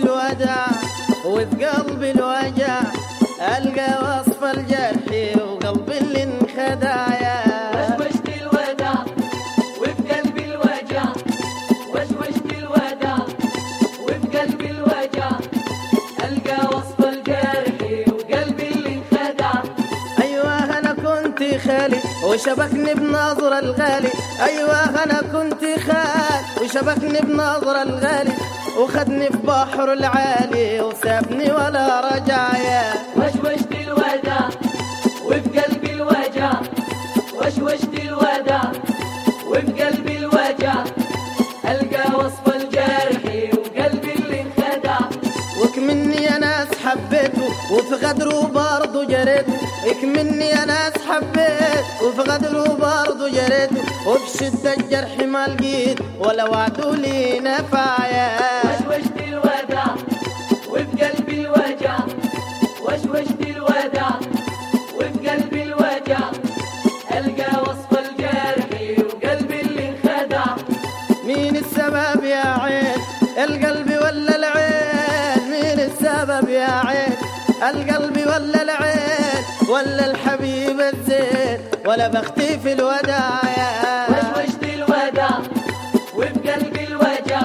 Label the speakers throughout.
Speaker 1: الوداع وفي قلبي الوجع ألقى وصف الجرح وقلبي اللي انخدع يا
Speaker 2: وشوشت الوداع وفي قلبي الوجع وشوشت الوداع وفي قلبي الوجع ألقى وصف الجرح وقلبي اللي انخدع
Speaker 1: أيوة أنا كنت خالي وشبكني بنظرة الغالي أيوة أنا كنت خالي وشبكني بنظرة الغالي وخدني في بحر العالي وسابني ولا رجع يا
Speaker 2: وشوشت الوداع وفي قلبي الوجع وشوشت الوداع وفي قلبي الوجع ألقى وصف الجرح وقلبي اللي انخدع
Speaker 1: وكمني يا ناس حبيته وفي غدره برضه جريته اكمني يا ناس حبيت وفي غدره برضه جريته وفي شدة الجرح ما لقيت ولا وعدوا لي نفع يا
Speaker 2: وشوشت الوداع وفي قلبي الوجع وشوشت الوداع وفي قلبي الوجع ألقى وصف الجرح وقلبي اللي انخدع
Speaker 1: مين السبب يا عين القلب ولا العين مين السبب يا عين القلب ولا العين ولا الحبيب الزين ولا بختي في الوداع يا
Speaker 2: وشوشت الوداع وفي قلبي الوجع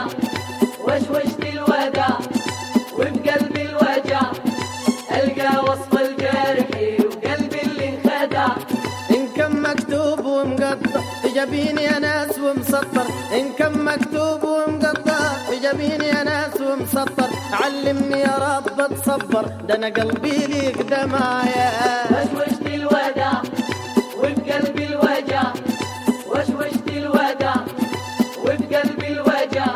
Speaker 2: وشوشت الوداع وفي قلبي الوجع ألقى وصف الجرح وقلبي اللي انخدع
Speaker 1: إن كان مكتوب ومقطع في جبيني يا ناس ومسطر إن كان مكتوب ومقطع في جبيني يا ناس ومسطر علمني يا رب اتصبر ده أنا قلبي ليك دمعة
Speaker 2: وشوشت الوداع وفي قلبي الوجع وشوشت الوداع وفي قلبي الوجع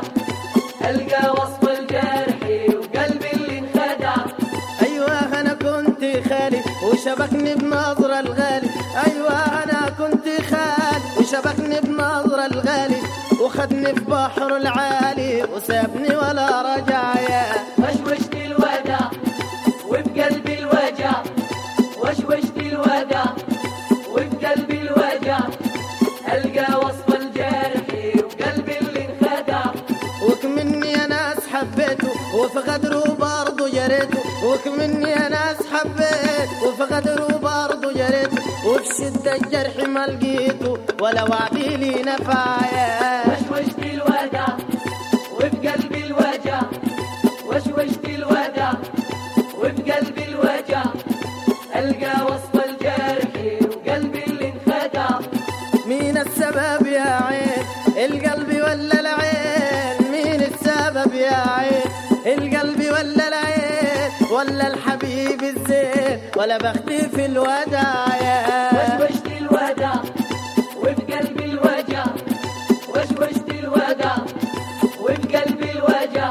Speaker 2: ألقى وصف الجرح وقلبي اللي انخدع
Speaker 1: أيوة أنا كنت خالي وشبكني بنظرة الغالي أيوة أنا كنت خالي وشبكني بنظرة الغالي وخدني في بحر العالي وسابني ولا رجع يا
Speaker 2: وشوشت الوداع وفي قلبي الوجع وشوشت الوداع وفي قلبي الوجع ألقى وصف الجرح وقلبي اللي انخدع
Speaker 1: وكمني يا ناس حبيته وفي غدره برضه جريته وكمني يا ناس حبيت وفي غدره برضه جريته وفي شدة الجرح ما لقيته ولا وعدي لي نفع يا
Speaker 2: وشوشت الوداع وفي قلبي الوجع وشوشت الوداع وفي قلبي الوجع ألقى وصف الجرح وقلبي اللي انخدع
Speaker 1: مين السبب يا عين القلب ولا العين مين السبب يا عين القلب ولا العين ولا الحبيب الزين ولا بختي في الوداع يا
Speaker 2: وشوشت الوداع وفي قلبي الوجع وشوشت الوداع وفي قلبي الوجع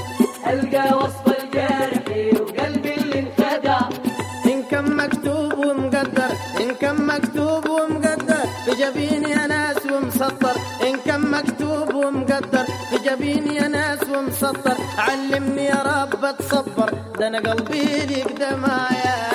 Speaker 2: ألقى وصف الجرح وقلبي اللي انخدع
Speaker 1: إن كان مكتوب ومقدر إن كان مكتوب ومقدر في جبيني يا ناس ومسطر إن كان مكتوب ومقدر في جبيني يا ناس ومسطر علمني يا رب اتصبر ده أنا قلبي ليك دمع يا